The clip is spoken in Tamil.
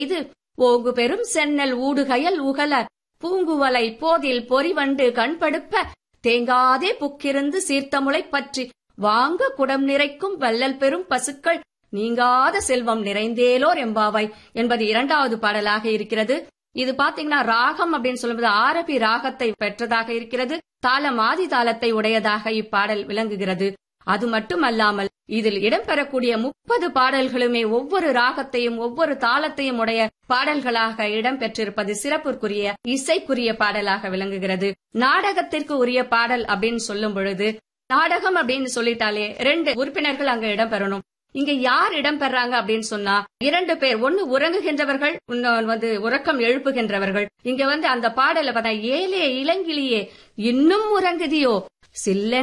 இது ஓகு பெரும் சென்னல் ஊடுகயல் உகல பூங்குவலை போதில் பொறிவண்டு கண்படுப்ப தேங்காதே புக்கிருந்து சீர்த்தமுளை பற்றி வாங்க குடம் நிறைக்கும் வள்ளல் பெரும் பசுக்கள் நீங்காத செல்வம் நிறைந்தேலோர் எம்பாவாய் என்பது இரண்டாவது பாடலாக இருக்கிறது இது பாத்தீங்கன்னா ராகம் அப்படின்னு சொல்லும்போது ஆரபி ராகத்தை பெற்றதாக இருக்கிறது தாளம் ஆதி தாளத்தை உடையதாக இப்பாடல் விளங்குகிறது அது மட்டுமல்லாமல் இதில் இடம்பெறக்கூடிய முப்பது பாடல்களுமே ஒவ்வொரு ராகத்தையும் ஒவ்வொரு தாளத்தையும் உடைய பாடல்களாக இடம்பெற்றிருப்பது சிறப்புக்குரிய இசைக்குரிய பாடலாக விளங்குகிறது நாடகத்திற்கு உரிய பாடல் அப்படின்னு சொல்லும் பொழுது நாடகம் அப்படின்னு சொல்லிட்டாலே ரெண்டு உறுப்பினர்கள் அங்க இடம்பெறணும் இங்க யார் இடம்பெறாங்க அப்படின்னு சொன்னா இரண்டு பேர் ஒன்னு உறங்குகின்றவர்கள் இன்னொன்று வந்து உறக்கம் எழுப்புகின்றவர்கள் இங்க வந்து அந்த பாடல பார்த்தா ஏலே இளங்கிலியே இன்னும் உறங்குதியோ சில்ல